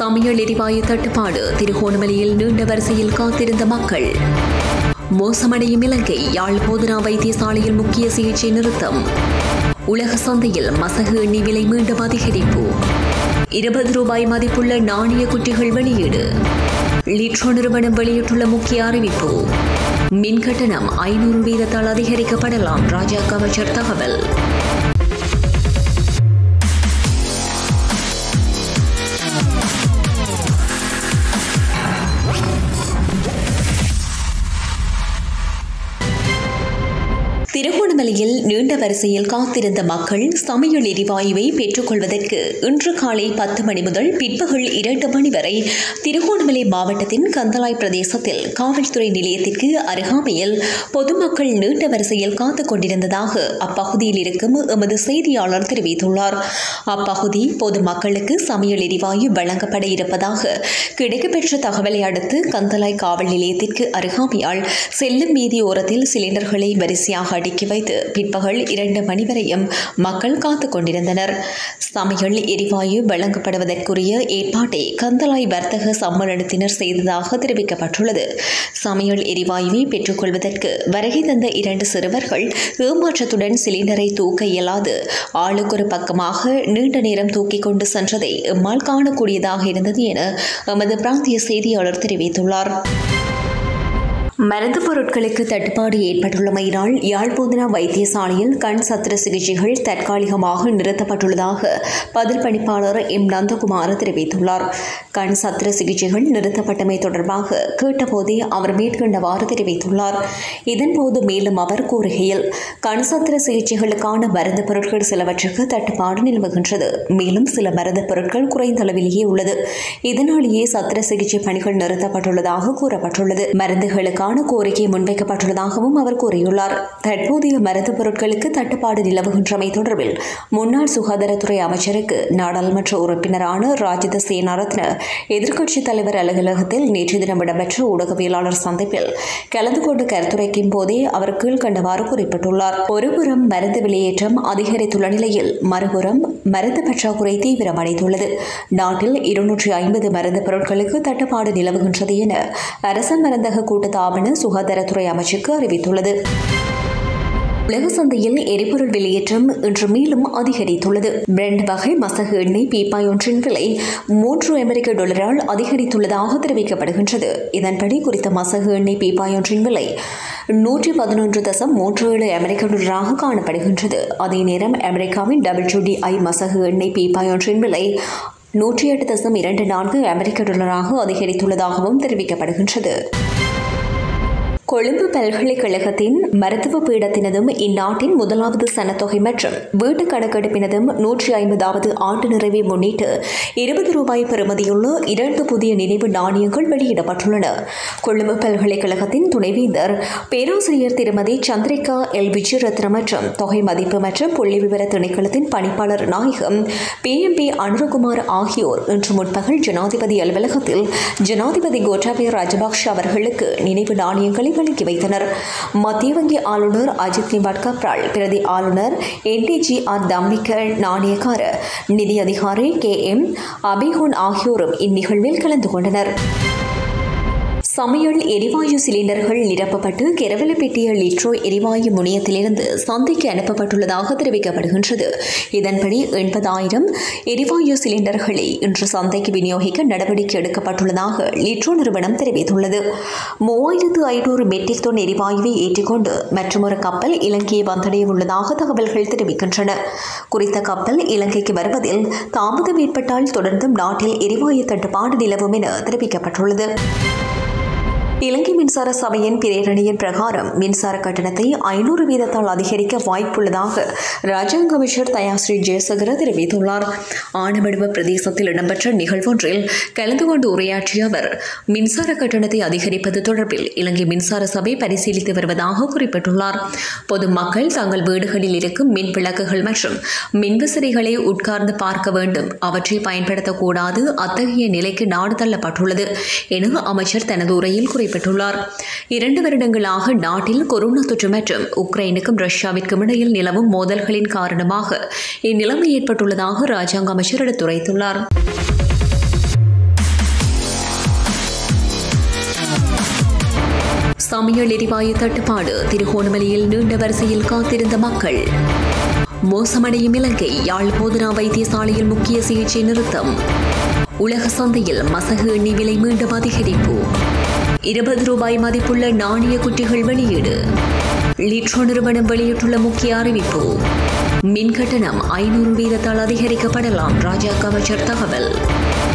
சமையல் எரிவாயு தட்டுப்பாடு திருகோணமலையில் நீண்ட வரிசையில் காத்திருந்த மக்கள் மோசமடையும் இலங்கை யாழ் போதனா வைத்தியசாலையில் முக்கிய சிகிச்சை நிறுத்தம் உலக சந்தையில் மசகு எண்ணெய் விலை மீண்டும் அதிகரிப்பு இருபது ரூபாய் மதிப்புள்ள நாணய குட்டிகள் வெளியீடு லிட்ரோ நிறுவனம் வெளியிட்டுள்ள முக்கிய அறிவிப்பு மின் கட்டணம் ஐநூறு வீதத்தால் அதிகரிக்கப்படலாம் ராஜாங்க அமைச்சர் தகவல் திருகோணமலையில் நீண்ட வரிசையில் காத்திருந்த மக்கள் சமையல் எரிவாயுவை பெற்றுக்கொள்வதற்கு இன்று காலை பத்து மணி முதல் பிற்பகல் இரண்டு மணி வரை திருகோணமலை மாவட்டத்தின் கந்தலாய் பிரதேசத்தில் காவல்துறை நிலையத்திற்கு அருகாமையில் பொதுமக்கள் நீண்ட வரிசையில் காத்துக் கொண்டிருந்ததாக அப்பகுதியில் இருக்கும் எமது செய்தியாளர் தெரிவித்துள்ளார் அப்பகுதி பொதுமக்களுக்கு சமையல் எரிவாயு வழங்கப்பட இருப்பதாக கிடைக்கப்பெற்ற தகவலை அடுத்து கந்தலாய் காவல் நிலையத்திற்கு அருகாமையால் செல்லும் வீதியோரத்தில் சிலிண்டர்களை வரிசையாக அடுக்கி வைத்து பிற்பகல் இரண்டு மணி வரையும் மக்கள் காத்துக் கொண்டிருந்தனர் சமையல் எரிவாயு வழங்கப்படுவதற்குரிய ஏற்பாட்டை கந்தலாய் வர்த்தக சம்மேளனத்தினர் செய்ததாக தெரிவிக்கப்பட்டுள்ளது சமையல் எரிவாயுவை பெற்றுக்கொள்வதற்கு வருகை தந்த இரண்டு சிறுவர்கள் ஏமாற்றத்துடன் சிலிண்டரை தூக்க இயலாது ஆளுக்கு ஒரு பக்கமாக நீண்ட நேரம் தூக்கிக் கொண்டு சென்றதை எம்மால் காணக்கூடியதாக இருந்தது என எமது பிராந்திய செய்தியாளர் தெரிவித்துள்ளார் மருந்து பொருட்களுக்கு தட்டுப்பாடு ஏற்பட்டுள்ளமையினால் யாழ்போதனா வைத்தியசாலையில் கண் சத்திர சிகிச்சைகள் தற்காலிகமாக நிறுத்தப்பட்டுள்ளதாக பதில் பணிப்பாளர் எம் நந்தகுமார் தெரிவித்துள்ளார் கண் சத்திர சிகிச்சைகள் நிறுத்தப்பட்டமை தொடர்பாக கேட்டபோதே அவர் மேற்கண்டவாறு தெரிவித்துள்ளார் இதன்போது மேலும் அவர் கூறுகையில் கண் சத்திர சிகிச்சைகளுக்கான மருந்து பொருட்கள் சிலவற்றுக்கு தட்டுப்பாடு நிலவுகின்றது மேலும் சில மருந்து பொருட்கள் குறைந்த அளவிலேயே உள்ளது இதனாலேயே சத்திர சிகிச்சை பணிகள் நிறுத்தப்பட்டுள்ளதாக கூறப்பட்டுள்ளது மருந்துகளுக்கான இதற்கான கோரிக்கை முன்வைக்கப்பட்டுள்ளதாகவும் அவர் கூறியுள்ளார் தற்போதைய மருந்து பொருட்களுக்கு தட்டுப்பாடு நிலவுகின்றமை தொடர்பில் முன்னாள் சுகாதாரத்துறை அமைச்சருக்கு நாடாளுமன்ற உறுப்பினரான ராஜித சேனாரத்ன எதிர்க்கட்சித் தலைவர் அலுவலகத்தில் நேற்று தினம் இடம்பெற்ற ஊடகவியலாளர் சந்திப்பில் கலந்து கொண்டு கருத்துரைக்கும் போதே அவர் கீழ்கண்டவாறு குறிப்பிட்டுள்ளார் ஒருபுறம் மருந்து விலையேற்றம் அதிகரித்துள்ள நிலையில் மறுபுறம் மருந்து பற்றாக்குறை தீவிரமடைந்துள்ளது நாட்டில் இருநூற்றி ஐம்பது மருந்து பொருட்களுக்கு தட்டுப்பாடு நிலவுகின்றது என அரச மருந்தக கூட்டத்தாபன சுகாதாரத்துறை அமைச்சுக்கு அறிவித்துள்ளது உலக சந்தையில் எரிபொருள் வெளியேற்றம் இன்று மேலும் அதிகரித்துள்ளது பிரெண்ட் வகை மசகு எண்ணெய் பீப்பாய் ஒன்றின் விலை மூன்று அமெரிக்க டாலரால் அதிகரித்துள்ளதாக தெரிவிக்கப்படுகின்றது இதன்படி குறித்த மசகு எண்ணெய் பீப்பாய் ஒன்றின் விலை நூற்றி பதினொன்று தசம் மூன்று ஏழு அமெரிக்க டாலராக காணப்படுகின்றது அதே நேரம் அமெரிக்காவின் டபிள்யூடிஐ மசகு எண்ணெய் பீப்பாய் ஒன்றின் விலை நூற்றி எட்டு தசம் இரண்டு நான்கு அமெரிக்க டாலராக அதிகரித்துள்ளதாகவும் தெரிவிக்கப்படுகின்றது கொழும்பு பல்கலைக்கழகத்தின் மருத்துவ பீடத்தினதும் இந்நாட்டின் முதலாவது சனத்தொகை மற்றும் வீட்டு கணக்கெடுப்பினதும் நூற்றி ஐம்பதாவது ஆண்டு நிறைவை முன்னிட்டு இருபது ரூபாய் பெறுமதியுள்ள இரண்டு புதிய நினைவு நாணயங்கள் வெளியிடப்பட்டுள்ளன கொழும்பு பல்கலைக்கழகத்தின் துணைவேந்தர் பேராசிரியர் திருமதி சந்திரிகா எல் விஜயரத்ன மற்றும் தொகை மதிப்பு மற்றும் புள்ளி விவர திணைக்களத்தின் பணிப்பாளர் நாயகம் பி எம் பி அனுரகுமார் ஆகியோர் இன்று முற்பகல் ஜனாதிபதி அலுவலகத்தில் ஜனாதிபதி கோட்டாபய ராஜபக்ஷ அவர்களுக்கு நினைவு நாணயங்களை வழங்கி வைத்தனர் மத்திய வங்கி ஆளுநர் அஜித் நிவாட் கப்ரால் பிரதி ஆளுநர் என்டிஜி ஆர் தம்பிக்க நாணயக்கார நிதி அதிகாரி கே எம் அபிஹோன் ஆகியோரும் இந்நிகழ்வில் கலந்து கொண்டனர் சமையல் எரிவாயு சிலிண்டர்கள் நிரப்பப்பட்டு கெரவலப்பெட்டிய லிட்ரோ எரிவாயு முனையத்திலிருந்து சந்தைக்கு அனுப்பப்பட்டுள்ளதாக தெரிவிக்கப்படுகின்றது இதன்படி எண்பதாயிரம் எரிவாயு சிலிண்டர்களை இன்று சந்தைக்கு விநியோகிக்க நடவடிக்கை எடுக்கப்பட்டுள்ளதாக லிட்ரோ நிறுவனம் தெரிவித்துள்ளது மூவாயிரத்து ஐநூறு மெட்ரிக் டன் எரிவாயுவை ஏற்றிக்கொண்டு மற்றொரு கப்பல் இலங்கையை வந்தடைய உள்ளதாக தகவல்கள் தெரிவிக்கின்றன குறித்த கப்பல் இலங்கைக்கு வருவதில் தாமதம் ஏற்பட்டால் தொடர்ந்தும் நாட்டில் எரிவாயு தட்டுப்பாடு நிலவும் என தெரிவிக்கப்பட்டுள்ளது இலங்கை மின்சார சபையின் பிரேரணையின் பிரகாரம் மின்சார கட்டணத்தை ஐநூறு வீதத்தால் அதிகரிக்க வாய்ப்புள்ளதாக ராஜாங்க அமைச்சர் தயாஸ்ரீ ஜெயசகர தெரிவித்துள்ளார் ஆனவடுவ பிரதேசத்தில் இடம்பெற்ற நிகழ்வொன்றில் கலந்து கொண்டு உரையாற்றிய அவர் மின்சார கட்டணத்தை அதிகரிப்பது தொடர்பில் இலங்கை மின்சார சபை பரிசீலித்து வருவதாக குறிப்பிட்டுள்ளார் பொதுமக்கள் தங்கள் வீடுகளில் இருக்கும் மின் விளக்குகள் மற்றும் மின்விசிறிகளை உட்கார்ந்து பார்க்க வேண்டும் அவற்றை பயன்படுத்தக்கூடாது அத்தகைய நிலைக்கு நாடு தள்ளப்பட்டுள்ளது என அமைச்சர் தனது உரையில் குறிப்பிட்டார் குறிப்பிட்டுள்ளார் இரண்டு வருடங்களாக நாட்டில் கொரோனா தொற்று மற்றும் உக்ரைனுக்கும் ரஷ்யாவிற்கும் இடையில் நிலவும் மோதல்களின் காரணமாக இந்நிலைமை ஏற்பட்டுள்ளதாக ராஜாங்க அமைச்சர் எடுத்துரைத்துள்ளார் சமையல் எரிவாயு தட்டுப்பாடு திருகோணமலையில் நீண்ட வரிசையில் காத்திருந்த மக்கள் மோசமடையும் இலங்கை யாழ் போதனா வைத்தியசாலையில் முக்கிய சிகிச்சை நிறுத்தம் உலக சந்தையில் மசகு எண்ணெய் விலை மீண்டும் அதிகரிப்பு இருபது ரூபாய் மதிப்புள்ள நாணய குட்டிகள் வெளியீடு லிட்ரோ நிறுவனம் வெளியிட்டுள்ள முக்கிய அறிவிப்பு மின் கட்டணம் ஐநூறு வீதத்தால் அதிகரிக்கப்படலாம் ராஜாங்க அமைச்சர் தகவல்